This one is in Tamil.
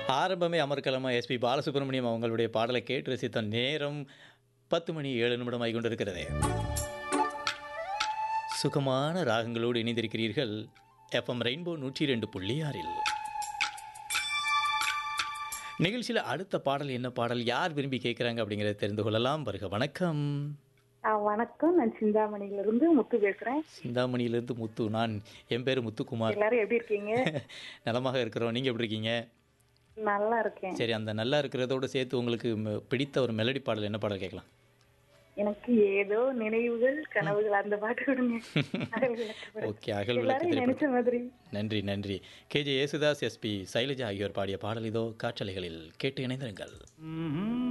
ஆரம்பமே அமர்க்கலமா எஸ்பி பாலசுப்ரமணியம் அவங்களுடைய பாடலை கேட்டு ரசித்த நேரம் பத்து மணி ஏழு நிமிடம் ஆகி கொண்டிருக்கிறது சுகமான ராகங்களோடு இணைந்திருக்கிறீர்கள் எஃப்எம் ரெயின்போ நூற்றி ரெண்டு புள்ளி ஆறில் நிகழ்ச்சியில் அடுத்த பாடல் என்ன பாடல் யார் விரும்பி கேட்குறாங்க அப்படிங்கிறத தெரிந்து கொள்ளலாம் வருக வணக்கம் ஆ, வணக்கம் நான் சிந்தாமணியில இருந்து முத்து பேசுறேன் சிந்தாமணியிலிருந்து முத்து நான் என் பேர் முத்துக்குமார் எல்லாரும் எப்படி இருக்கீங்க நலமாக இருக்கிறோம் நீங்கள் எப்படி இருக்கீங்க நல்லா இருக்கேன் சரி அந்த நல்லா இருக்கிறதோட சேர்த்து உங்களுக்கு ம- பிடித்த ஒரு மெலடி பாடல் என்ன பாடல் கேட்கலாம் எனக்கு ஏதோ நினைவுகள் கனவுகள் அந்த பாட்டு விடுங்க அகல் விளக்கு பாடு. ஓகே அகல் விளக்கு எல்லாரும் திரைப்படம் நினைச்ச மாதிரி நன்றி நன்றி கேஜே யேசுதாஸ் எஸ்பி சைலஜா ஆகியோர் பாடிய பாடல் இதோ காற்றலைகளில் கேட்டு இணைந்திருங்கள்